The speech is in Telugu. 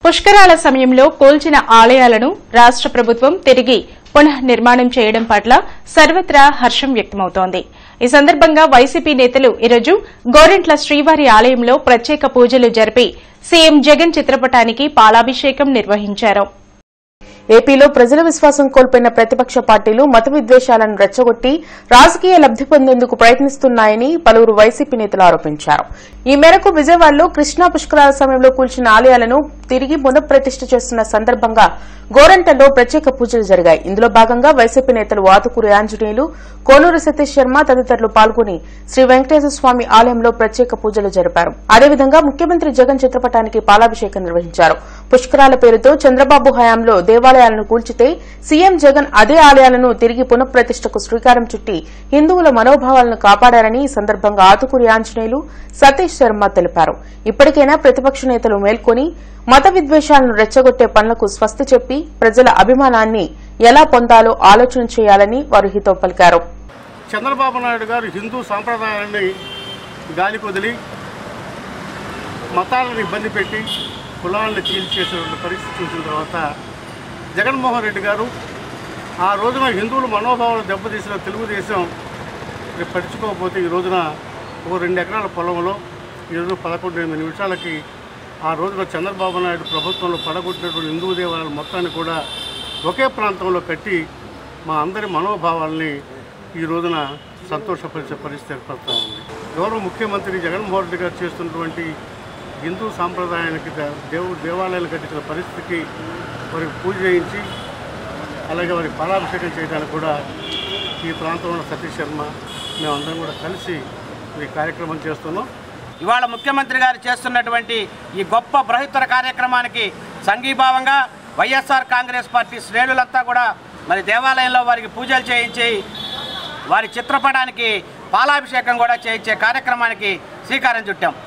పుష్కరాల సమయంలో కూల్చిన ఆలయాలను రాష్ట ప్రభుత్వం తిరిగి పునః నిర్మాణం చేయడం పట్ల సర్వత్రా హర్షం వ్యక్తమవుతోంది ఈ సందర్భంగా వైసీపీ నేతలు ఈరోజు గోరెంట్ల శ్రీవారి ఆలయంలో ప్రత్యేక పూజలు జరిపి సీఎం జగన్ చిత్రపటానికి పాలాభిషేకం నిర్వహించారు ఏపీలో ప్రజల విశ్వాసం కోల్పోయిన ప్రతిపక్ష పార్టీలు మత విద్వేషాలను రెచ్చగొట్టి రాజకీయ లబ్ది పొందేందుకు ప్రయత్నిస్తున్నాయని పలువురు వైసీపీ నేతలు ఆరోపించారు ఈ మేరకు విజయవాడలో కృష్ణా పుష్కరాల సమయంలో కూల్చిన ఆలయాలను తిరిగి పునఃప్రతిష్ఠ చేస్తున్న సందర్భంగా గోరంటలో ప్రత్యేక పూజలు జరిగాయి ఇందులో భాగంగా వైసీపీ నేతలు వాతుకూరి ఆంజనేయులు కోనూరు సతీష్ శర్మ తదితరులు పాల్గొని శ్రీ వెంకటేశ్వర స్వామి ఆలయంలో ప్రత్యేక పూజలు జరిపారు అదేవిధంగా ముఖ్యమంత్రి జగన్ చిత్రపటానికి పాలాభిషేకం నిర్వహించారు పుష్కరాల పేరుతో చంద్రబాబు హయాంలో దేవాలయాలను కూల్చితే సీఎం జగన్ అదే ఆలయాలను తిరిగి పునఃప్రతిష్టకు శ్రీకారం చుట్టి హిందువుల మనోభావాలను కాపాడారని ఈ సందర్భంగా ఆతుకూరి ఆంజనేయులు సతీష్ శర్మ తెలిపారు ఇప్పటికైనా ప్రతిపక్ష నేతలు మేల్కొని మత విద్వేషాలను రెచ్చగొట్టే పనులకు స్వస్తి చెప్పి ప్రజల అభిమానాన్ని ఎలా పొందాలో ఆలోచన చేయాలని వారు హితవు పలికారు చంద్రబాబు నాయుడు గారు హిందూ సాంప్రదాయాన్ని గాలికి వదిలి మతాలను ఇబ్బంది పెట్టి కులాలను చీల్చేసినటువంటి పరిస్థితి చూసిన తర్వాత జగన్మోహన్ రెడ్డి గారు ఆ రోజున హిందువుల మనోభావాలు దెబ్బతీసిన తెలుగుదేశం రేపు పడుచుకోకపోతే ఈ రోజున ఓ రెండు ఎకరాల పొలంలో ఈరోజు పదకొండు ఎనిమిది నిమిషాలకి ఆ రోజున చంద్రబాబు నాయుడు ప్రభుత్వంలో పడగొట్టినటువంటి హిందూ దేవాలయాల మొత్తాన్ని కూడా ఒకే ప్రాంతంలో కట్టి మా అందరి మనోభావాల్ని ఈ రోజున సంతోషపరిచే పరిస్థితి ఏర్పడతా ఉంది గౌరవ ముఖ్యమంత్రి జగన్మోహన్ రెడ్డి గారు చేస్తున్నటువంటి హిందూ సాంప్రదాయానికి ద- దేవు దేవాలయాలు కట్టించిన పరిస్థితికి వారికి పూజ చేయించి అలాగే వారికి పాలాభిషేకం చేయడానికి కూడా ఈ ప్రాంతంలో ఉన్న సతీష్ శర్మ మేమందరం కూడా కలిసి ఈ కార్యక్రమం చేస్తున్నాం ఇవాళ ముఖ్యమంత్రి గారు చేస్తున్నటువంటి ఈ గొప్ప బృహత్తర కార్యక్రమానికి సంఘీభావంగా వైఎస్ఆర్ కాంగ్రెస్ పార్టీ శ్రేణులంతా కూడా మరి దేవాలయంలో వారికి పూజలు చేయించి వారి చిత్రపటానికి పాలాభిషేకం కూడా చేయించే కార్యక్రమానికి శ్రీకారం చుట్టాం